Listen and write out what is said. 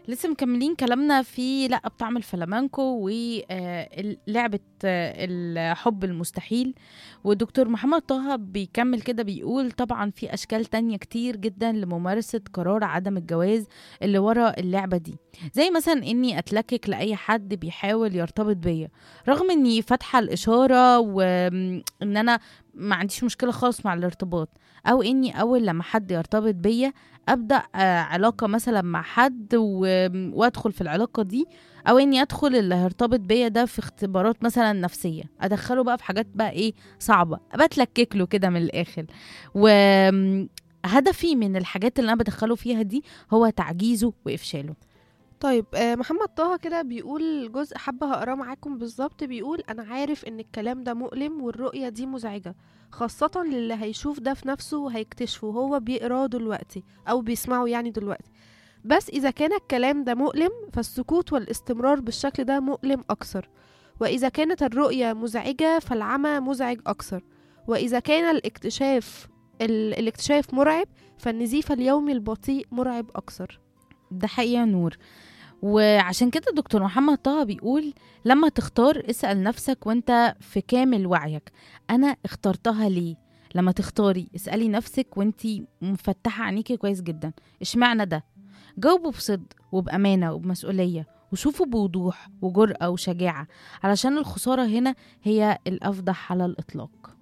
لسه مكملين كلامنا في لا بطعم الفلامانكو ولعبة الحب المستحيل ودكتور محمد طه بيكمل كده بيقول طبعا في أشكال تانية كتير جدا لممارسة قرار عدم الجواز اللي ورا اللعبة دي زي مثلا إني أتلكك لأي حد بيحاول يرتبط بيا رغم إني فاتحة الإشارة وإن أنا ما عنديش مشكلة خالص مع الارتباط أو إني أول لما حد يرتبط بيا ابدا علاقه مثلا مع حد وادخل في العلاقه دي او اني ادخل اللي هيرتبط بيا ده في اختبارات مثلا نفسيه ادخله بقى في حاجات بقى ايه صعبه بتلكك له كده من الاخر وهدفي من الحاجات اللي انا بدخله فيها دي هو تعجيزه وافشاله طيب آه، محمد طه كده بيقول جزء حابة هقراه معاكم بالظبط بيقول أنا عارف إن الكلام ده مؤلم والرؤية دي مزعجة خاصة للي هيشوف ده في نفسه وهيكتشفه هو بيقراه دلوقتي أو بيسمعه يعني دلوقتي بس إذا كان الكلام ده مؤلم فالسكوت والاستمرار بالشكل ده مؤلم أكثر وإذا كانت الرؤية مزعجة فالعمى مزعج أكثر وإذا كان الاكتشاف ال... الاكتشاف مرعب فالنزيف اليومي البطيء مرعب أكثر ده حقيقة نور وعشان كده دكتور محمد طه بيقول لما تختار اسأل نفسك وانت في كامل وعيك أنا اخترتها ليه؟ لما تختاري اسألي نفسك وانت مفتحة عينيكي كويس جدا اشمعنى ده؟ جاوبوا بصدق وبأمانة وبمسؤولية وشوفوا بوضوح وجرأة وشجاعة علشان الخسارة هنا هي الأفضح على الإطلاق